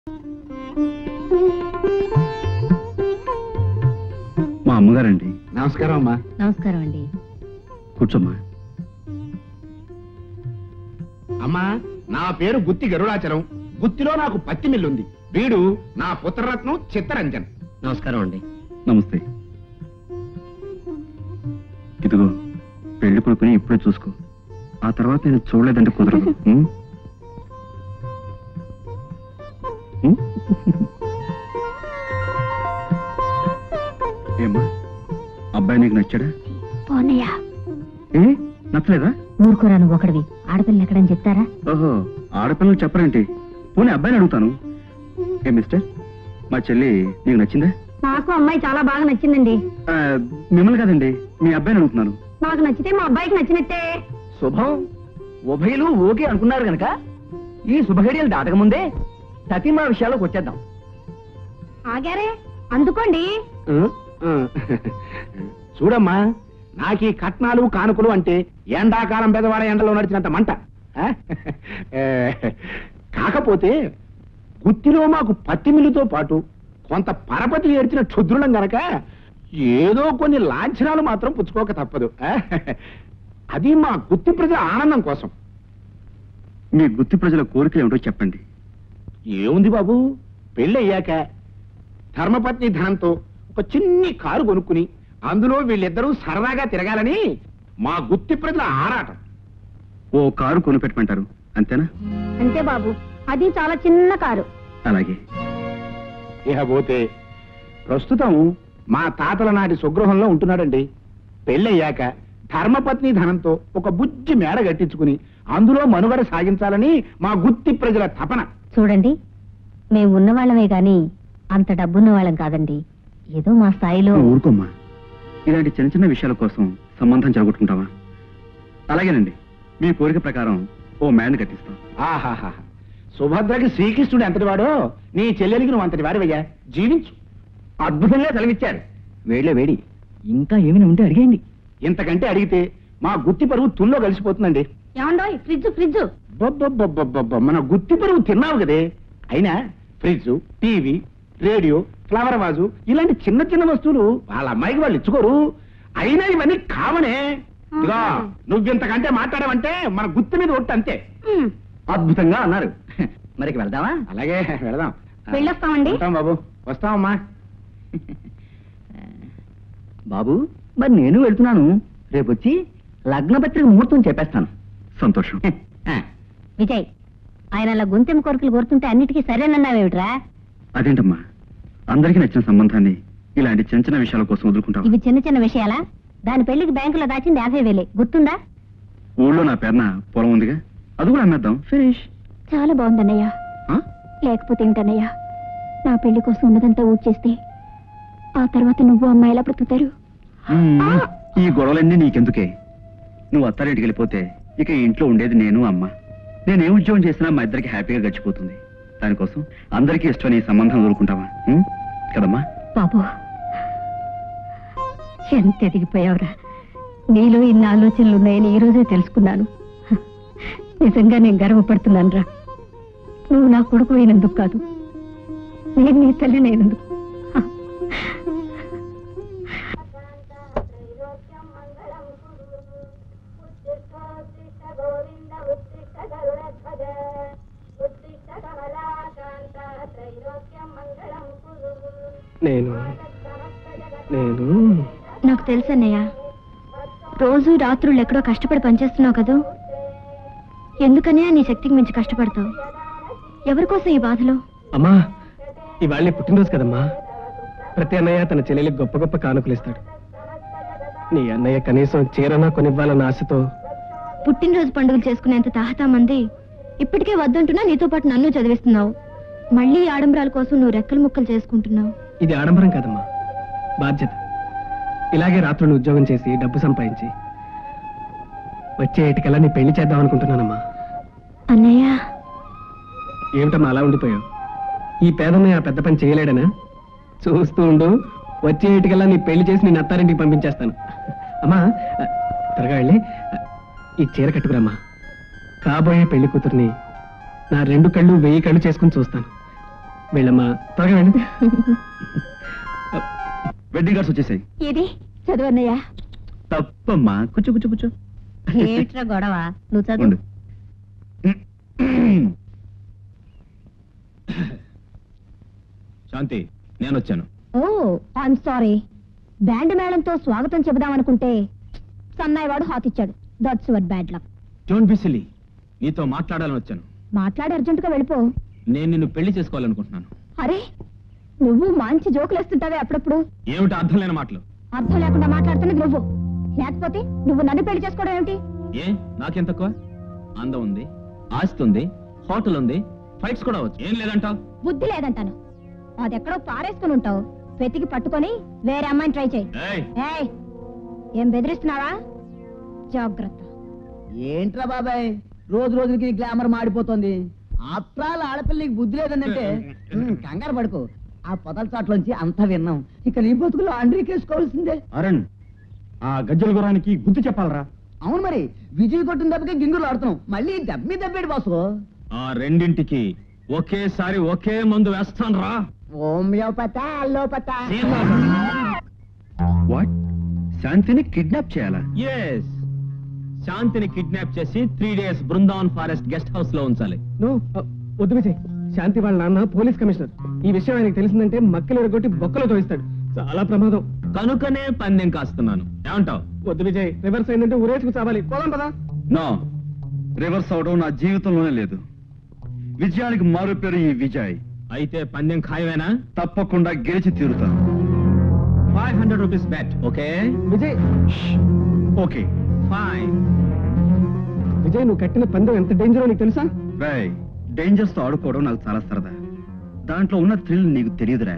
మా అమ్మగారండి నమస్కారం అమ్మా నమస్కారం అండి కూర్చోమ్మా అమ్మా నా పేరు గుత్తి గరుడాచలం గుత్తిలో నాకు పత్తి మిల్లుంది వీడు నా పుత్రరత్నం చిత్తరంజన్ నమస్కారం అండి నమస్తే ఇదిగో పెళ్లి కొడుకుని ఇప్పుడే చూసుకో ఆ తర్వాత నేను చూడలేదంటే కుదరదు ఉం? ఉం? ఏమ్మా అబ్బాయి నీకు నచ్చాడా పోనయ్యా ఏ నచ్చలేదా ఊరుకోరా నువ్వు ఒకడివి ఆడపిల్లని ఎక్కడని చెప్తారా ఓహో ఆడపిల్లలు చెప్పరేంటి పోనీ అబ్బాయిని అడుగుతాను ఏ మిస్టర్ మా చెల్లి నీకు నచ్చిందా నాకు అమ్మాయి చాలా బాగా నచ్చిందండి ఆ, మిమ్మల్ని కాదండి మీ అబ్బాయిని అడుగుతున్నాను నాకు నచ్చితే మా అబ్బాయికి నచ్చినట్టే శుభం ఉభయలు ఓకే అనుకున్నారు గనక ఈ శుభఘడియలు దాటకముందే సతీమా విషయాలకు వచ్చేద్దాం ఆగారే అందుకోండి చూడమ్మా నాకు ఈ కట్నాలు కానుకలు అంటే ఎండాకాలం పెదవాడ ఎండలో నడిచినంత మంట ఆ? ఏ, కాకపోతే గుత్తిలో మాకు పత్తి మిల్లుతో పాటు కొంత పరపతి ఏడ్చిన క్షుద్రులం గనక ఏదో కొన్ని లాంఛనాలు మాత్రం పుచ్చుకోక తప్పదు ఆ? అది మా గుత్తి ప్రజల ఆనందం కోసం మీ గుత్తి ప్రజల కోరిక ఏమిటో చెప్పండి ఏముంది బాబు పెళ్ళయ్యాక ధర్మపత్ని ధనంతో ఒక చిన్ని కారు కొనుక్కుని అందులో వీళ్ళిద్దరూ సరదాగా తిరగాలని మా గుత్తి ప్రజల ఆరాటం ఓ కారు కొనిపెట్టమంటారు అంతేనా అంతే బాబు అది చాలా చిన్న కారు అలాగే ఇకపోతే ప్రస్తుతం మా తాతల నాటి స్వగృహంలో ఉంటున్నాడండి పెళ్ళయ్యాక ధర్మపత్ని ధనంతో ఒక బుజ్జి మేడ కట్టించుకుని అందులో మనుగడ సాగించాలని మా గుత్తి ప్రజల తపన చూడండి మేము ఉన్నవాళ్ళమే గాని అంత డబ్బున్న వాళ్ళం కాదండి ఏదో మా స్థాయిలో నువ్వు ఊరుకోమ్మా ఇలాంటి చిన్న చిన్న విషయాల కోసం సంబంధం జరగొట్టుకుంటావా అలాగేనండి మీ కోరిక ప్రకారం ఓ మ్యాన్ కట్టిస్తాం ఆహాహా సుభద్రకి శ్రీకృష్ణుడు ఎంతటి వాడో నీ చెల్లెలికి నువ్వు అంతటి వాడివయ్యా జీవించు అద్భుతంగా సెలవిచ్చారు వేడిలో వేడి ఇంకా ఏమైనా ఉంటే అడిగేయండి ఇంతకంటే అడిగితే మా గుత్తి పరువు తుల్లో కలిసిపోతుందండి ఏమండో ఫ్రిడ్జ్ ఫ్రిడ్జ్ బొబ్బొబ్బొబ్బొబ్బొబ్బ, మన గుత్తి పరువు తిన్నావు కదే అయినా fridge TV radio flower vase ఇలాంటి చిన్న చిన్న వస్తువులు వాళ్ళ అమ్మాయికి వాళ్ళు ఇచ్చుకోరు అయినా ఇవన్నీ కావనే ఇదిగో నువ్వింతకంటే మాట్లాడమంటే మన గుత్తి మీద ఒట్టు అంతే అద్భుతంగా అన్నారు మరికి వెళ్దామా అలాగే వెళదాం వెళ్ళొస్తామండి వస్తాం బాబు వస్తామమ్మా బాబు మరి నేను వెళ్తున్నాను రేపొచ్చి లగ్నపత్రిక ముహూర్తం చెప్పేస్తాను సంతోషం ఆ, విజయ్ ఆయన అలా గొంతెమ్మ కోరికలు కోరుతుంటే అన్నిటికీ సరేనన్నావేమిట్రా అదేంటమ్మా అందరికీ నచ్చిన సంబంధాన్ని ఇలాంటి చిన్న చిన్న విషయాల కోసం వదులుకుంటావా ఇవి చిన్న చిన్న విషయాలా దాని పెళ్లికి బ్యాంకులో దాచింది యాభై వేలే గుర్తుందా ఊళ్ళో నా పేరున పొలం ఉందిగా అది కూడా అమ్మేద్దాం ఫినిష్ చాలా బాగుందన్నయ్య ఆ? లేకపోతే ఏమిటన్నయ్య నా పెళ్లి కోసం ఉన్నదంతా ఊడ్చేస్తే ఆ తర్వాత నువ్వు అమ్మాయి ఎలా బ్రతుకుతారు మ్మ్. ఈ గొడవలన్నీ నీకెందుకే నువ్వు అత్తారింటికి వెళ్ళిపోతే ఇక ఈ ఇంట్లో ఉండేది నేను అమ్మ నేను ఏ ఉద్యోగం చేసినా మా ఇద్దరికి హ్యాపీగా గడిచిపోతుంది దానికోసం అందరికీ ఇష్టమైన ఈ సంబంధం వదులుకుంటావా మ్మ్? కదమ్మా బాబు ఎంత ఎదిగిపోయావురా నీలో ఇన్ని ఆలోచనలు ఉన్నాయని ఈ రోజే తెలుసుకున్నాను నిజంగా నేను గర్వపడుతున్నాను రా నువ్వు నా కొడుకు అయినందుకు కాదు నేను నీ తల్లినైనందుకు త్రైలోక్యం మంగళం కురు ఉత్తిష్ట ఉత్తిష్ట గోవింద ఉత్తిష్ట గరుడధ్వజ ఉత్తిష్ట కమలాకాంత త్రైలోక్యం మంగళం కురు నేను నేను నాకు తెలుసన్నయ్య రోజు రాత్రులు ఎక్కడో కష్టపడి పనిచేస్తున్నావు కదూ ఎందుకనే నీ శక్తికి మించి కష్టపడతావు ఎవరి కోసం ఈ బాధలో అమ్మా ఇవాళ నీ పుట్టినరోజు కదమ్మా ప్రతి అన్నయ్య తన చెల్లెలికి గొప్ప గొప్ప కానుకలు ఇస్తాడు నీ అన్నయ్య కనీసం చీరనా కొనివ్వాలన్న ఆశతో పుట్టినరోజు పండుగలు చేసుకునేంత తాహతా మంది ఇప్పటికే వద్దంటున్నా నీతో పాటు నన్ను చదివిస్తున్నావు మళ్ళీ ఈ ఆడంబరాల కోసం నువ్వు రెక్కలు ముక్కలు చేసుకుంటున్నావు ఇది ఆడంబరం కాదమ్మా బాధ్యత ఇలాగే రాత్రులు ఉద్యోగం చేసి డబ్బు సంపాదించి వచ్చే ఏటికల్లా నీ పెళ్లి చేద్దాం అనుకుంటున్నానమ్మా అన్నయ్య ఏమిటమ్మా అలా ఉండిపోయావు ఈ పేదన్నయ్య ఆ పెద్ద పని చేయలేడనా చూస్తూ ఉండు వచ్చే ఏటికల్లా నీ పెళ్లి చేసి నేను అత్తారింటికి పంపించేస్తాను అమ్మా ఆ, త్వరగా వెళ్ళి ఆ, ఈ చీర కట్టుకురమ్మా కాబోయే పెళ్లి కూతుర్ని నా రెండు కళ్ళు వెయ్యి కళ్ళు చేసుకుని చూస్తాను వెళ్ళమ్మా త్వరగా వెళ్ళు వెడ్డింగ్ కార్డ్స్ వచ్చేసాయి ఇది చదువన్నయ్యా తప్పమ్మా కూర్చో కూర్చో కూర్చో ఏమిట్రా గొడవ నువ్వు ఉండు శాంతి నేను వచ్చాను ఓ ఐఎమ్ సారీ బ్యాండ్ మేళంతో స్వాగతం చెబుదామనుకుంటే సన్నాయివాడు హాత్ ఇచ్చాడు that's your bad luck don't be silly నీతో మాట్లాడాలని వచ్చాను మాట్లాడి అర్జెంటుగా వెళ్ళిపో నేను నిన్ను పెళ్లి చేసుకోవాలనుకుంటున్నాను అరే నువ్వు మంచి జోకులు వేస్తుంటావే అప్పుడప్పుడు ఏమిటి అర్థం లేని మాటలు అర్థం లేకుండా మాట్లాడుతున్నది నువ్వు లేకపోతే నువ్వు నన్ను పెళ్లి చేసుకోవడం ఏమిటి ఏ నాకేం తక్కువ అందం ఉంది ఆస్తి ఉంది హోటల్ ఉంది ఫైట్స్ కూడా వచ్చు ఏం లేదంటావు బుద్ధి లేదంటాను అది ఎక్కడో పారేసుకుని ఉంటావు వెతికి పట్టుకొని వేరే అమ్మాయిని ట్రై చేయి ఏయ్ ఏయ్ ఏం బెదిరిస్తున్నావా జాగ్రత్త ఏంట్రా బాబాయ్ రోజు రోజుకి నీ గ్లామర్ మాడిపోతుంది ఆఫ్టర్ ఆడపిల్లకి బుద్ధి లేదంటే ఉమ్, కంగారు పడుకో ఆ పొదల చాట్లోంచి అంతా విన్నాం ఇక నీ బతుకులు అండ్రీకేసుకోవాల్సిందే అరుణ్ ఆ గజ్జల గురానికి గుర్తు చెప్పాలరా అవును మరి విజయ్ కొట్టిన దెబ్బకి గింగులు ఆడుతున్నాం మళ్ళీ దెబ్బ దెబ్బేడు బాసు ఆ రెండింటికి ఒకేసారి ఒకే మందు వేస్తాను రా ఓమియోపత అల్లోపత వాట్ శాంతిని కిడ్నాప్ చేయాలా ఎస్ శాంతిని కిడ్నాప్ చేసి three days Brindavan forest guest house లో ఉంచాలి నువ్వు వద్దు విజయ్ శాంతి వాళ్ళ నాన్న పోలీస్ కమిషనర్ ఈ విషయం ఆయనకు తెలిసిందంటే మక్కలు ఎరగొట్టి బొక్కలో తోయిస్తాడు చాలా ప్రమాదం కనుకనే పందెం కాస్తున్నాను ఏమంటావ్ వద్దు విజయ్ రివర్స్ అయిందంటే ఊరేసుకు చావాలి పోదాం పదా నో రివర్స్ అవడం నా జీవితంలోనే లేదు విజయానికి మారు పేరు ఈ విజయ్ అయితే పందెం ఖాయమేనా తప్పకుండా గెలిచి తీరుతాను five hundred rupees bet okay Vijay okay fine Vijay నువ్వు కట్టిన పందెం ఎంత డేంజరో నీకు తెలుసా రై డేంజర్స్ తో ఆడుకోవడం నాకు చాలా సరదా దాంట్లో ఉన్న థ్రిల్ నీకు తెలియదురా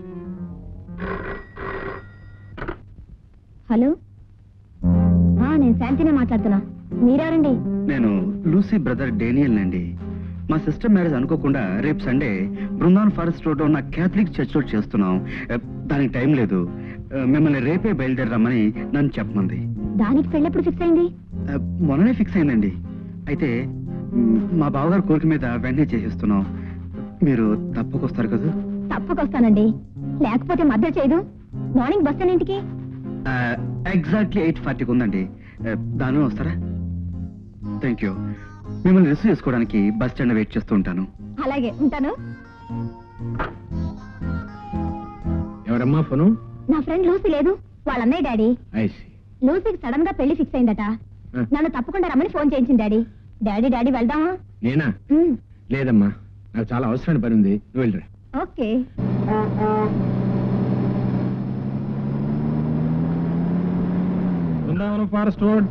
హలో ఆ, నేను శాంతినే మాట్లాడుతున్నా మీరెవరండి నేను లూసీ బ్రదర్ డేనియల్ అండి మా సిస్టర్ మ్యారేజ్ అనుకోకుండా రేపు సండే బృందావన్ ఫారెస్ట్ రోడ్ ఉన్న క్యాథలిక్ చర్చ్ లో చేస్తున్నాం ఏ, దానికి టైం లేదు ఏ, మిమ్మల్ని రేపే బయలుదేరమని నన్ను చెప్పమంది దానికి పెళ్ళెప్పుడు ఫిక్స్ అయింది ఏ, మొన్ననే ఫిక్స్ అయిందండి అయితే మ్, మా బావగారు కోరిక మీద వెంటనే చేసేస్తున్నాం మీరు తప్పకొస్తారు కదా తప్పకొస్తానండి లేకపోతే మద్దతు చేయదు మార్నింగ్ బస్ ఇంటికి ఎగ్జాక్ట్లీ ఎయిట్ ఫార్టీకి ఉందండి ఏ, దానిలో వస్తారా థ్యాంక్ యూ మిమ్మల్ని రిసీవ్ చేసుకోవడానికి బస్ స్టాండ్ వెయిట్ చేస్తూ ఉంటాను అలాగే ఉంటాను ఎవరమ్మా ఫోను నా ఫ్రెండ్ లూసీ లేదు వాళ్ళ అన్నయ్య డాడీ ఐసి లూసీకి సడన్ గా పెళ్లి ఫిక్స్ అయిందట ఆ. నన్ను తప్పకుండా రమ్మని ఫోన్ చేయించింది డాడీ డాడీ డాడీ వెళ్దామా నేనా ఉమ్, లేదమ్మా నాకు చాలా అవసరమైన పని ఉంది నువ్వు వెళ్ళరా okay Brindavanam forest road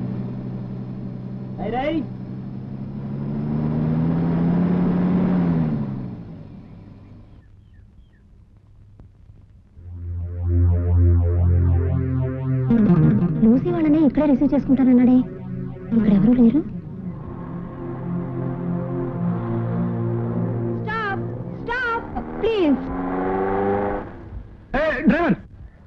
Lucy వాళ్ళని ఇక్కడే రిసీవ్ చేసుకుంటానన్నాడే ఇక్కడ ఎవరు లేరు stop stop please driver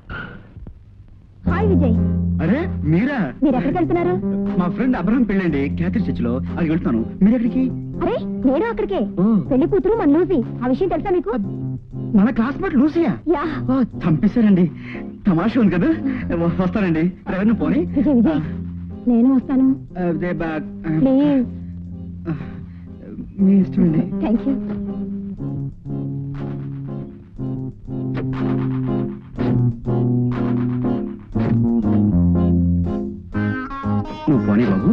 hi Vijay అరే మీరా మీరు ఎక్కడికి వెళ్తున్నారు మా ఫ్రెండ్ అబ్రహం పెళ్ళండి క్యాథరిక్ చర్చ్ లో అది వెళ్తాను మీరు ఎక్కడికి అరే నేను అక్కడికే ఓ. పెళ్లి కూతురు మన లూసీ ఆ విషయం తెలుసా మీకు మన క్లాస్మేట్ లూసియా యా ఓ, చంపేశారండి తమాషా ఉంది కదా వ- వస్తానండి డ్రైవర్ని పోని విజయ్ విజయ్ నేను వస్తాను ఆ, అదే బా- ఆ, ప్లీజ్ ఆ, మీ ఇష్టమండి థ్యాంక్ యూ నువ్వు పోనీ బాబు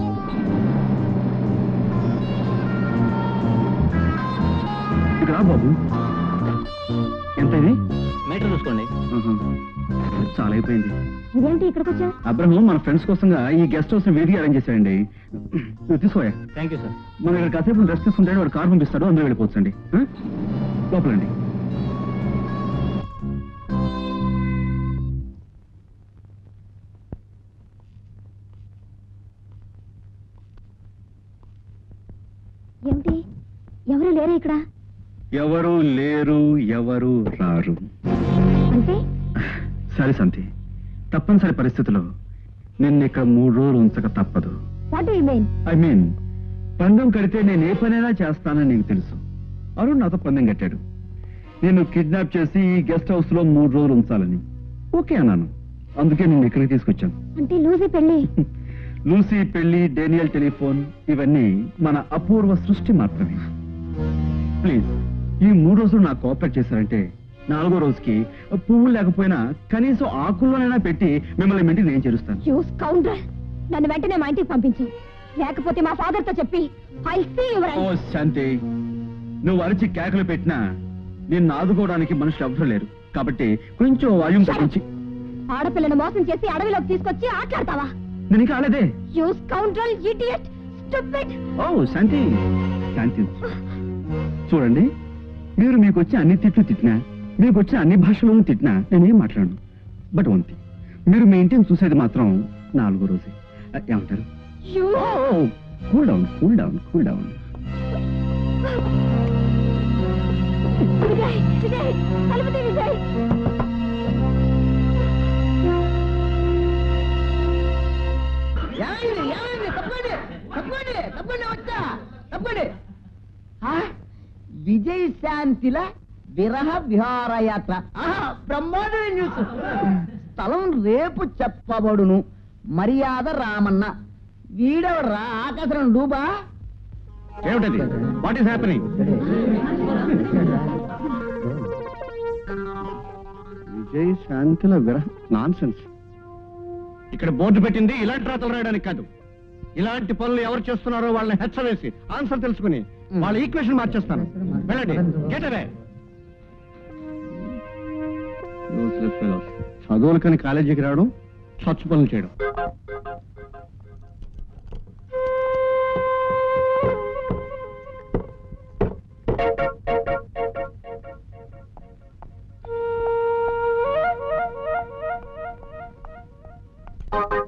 ఇటు రా బాబు ఎంత ఇది మీటర్ చూసుకోండి ఆహా. చాలా అయిపోయింది ఇదేంటి ఇక్కడికి వచ్చా అబ్రహం మన ఫ్రెండ్స్ కోసంగా ఈ గెస్ట్ హౌస్ విడిగా అరేంజ్ చేశాడండి నువ్వు తీసుకోయా థ్యాంక్ యూ సార్ మనం ఇక్కడ కాసేపు రెస్ట్ తీసుకుంటే వాడు కార్ పంపిస్తాడు అందరూ వెళ్ళిపోవచ్చండి ఆ? లోపలండి ఏమిటి ఎవరు లేరా ఇక్కడ ఎవరు లేరు ఎవరు రారు అంటే సరే సంతి తప్పనిసరి పరిస్థితిలో నిన్ను ఇక్కడ మూడు రోజులు ఉంచక తప్పదు what you mean I mean పందెం కడితే నేను ఏ పనైనా చేస్తానని నీకు తెలుసు అరుణ్ నాతో పందెం కట్టాడు నేను కిడ్నాప్ చేసి ఈ గెస్ట్ హౌస్ లో మూడు రోజులు ఉంచాలని ఓకే అన్నాను అందుకే నేను ఇక్కడికి తీసుకొచ్చాను అంటే లూజీ పెళ్లి లూసీ పెళ్లి డేనియల్ టెలిఫోన్ ఇవన్నీ మన అపూర్వ సృష్టి మాత్రమే ప్లీజ్ ఈ మూడు రోజులు నాకు కోఆపరేట్ చేశారంటే నాలుగో రోజుకి పువ్వులు లేకపోయినా కనీసం ఆకుల్లోనైనా పెట్టి మిమ్మల్ని మీ ఇంటికి నేను చేరుస్తాను యూ స్కౌండ్రల్ నన్ను వెంటనే మా ఇంటికి పంపించు లేకపోతే మా ఫాదర్ తో చెప్పి I see your oh Shanti నువ్వు అరిచి కేకలు పెట్టినా నిన్ను ఆదుకోవడానికి మనుషులు ఎవ్వరూ లేరు కాబట్టి కొంచెం వాయుం తగ్గించి ఆడపిల్లను మోసం చేసి అడవిలోకి తీసుకొచ్చి ఆట్లాడతావా నేను ఇంకా ఆలేదే you scoundrel idiot stupid oh Shanti Shanti చూడండి మీరు మీకు వచ్చే అన్ని తిట్లు తిట్టినా మీకు వచ్చే అన్ని భాషలను తిట్టినా నేనేం మాట్లాడను బట్ వన్ థింగ్ మీరు మీ ఇంటిని చూసేది మాత్రం నాలుగో రోజే అ, ఏమంటారు you cool down cool down cool down Vijay Vijay తలుపుతీ విజయ్ ఏమైంది ఏమైంది తప్పండి తప్పండి తప్పండి వచ్చా తప్పండి ఆ, విజయ్ శాంతిల విరహ విహారయాత్ర ఆహా, బ్రహ్మాండమైన న్యూస్ స్థలం రేపు చెప్పబడును మర్యాద రామన్న వీడెవడ్రా ఆకాశం డూబా ఏమిటది వాట్ ఈస్ హ్యాపెనింగ్ విజయ్ శాంతిల విరహ నాన్ సెన్స్ ఇక్కడ బోర్డు పెట్టింది ఇలాంటి రాతలు రాయడానికి కాదు ఇలాంటి పనులు ఎవరు చేస్తున్నారో వాళ్ళని హెచ్చవేసి ఆన్సర్ తెలుసుకుని వాళ్ళ ఈక్వేషన్ మార్చేస్తాను వెళ్ళండి గెట్ అవే చదువులకని కాలేజీకి రావడం స్వచ్ఛ పనులు చేయడం Thank you.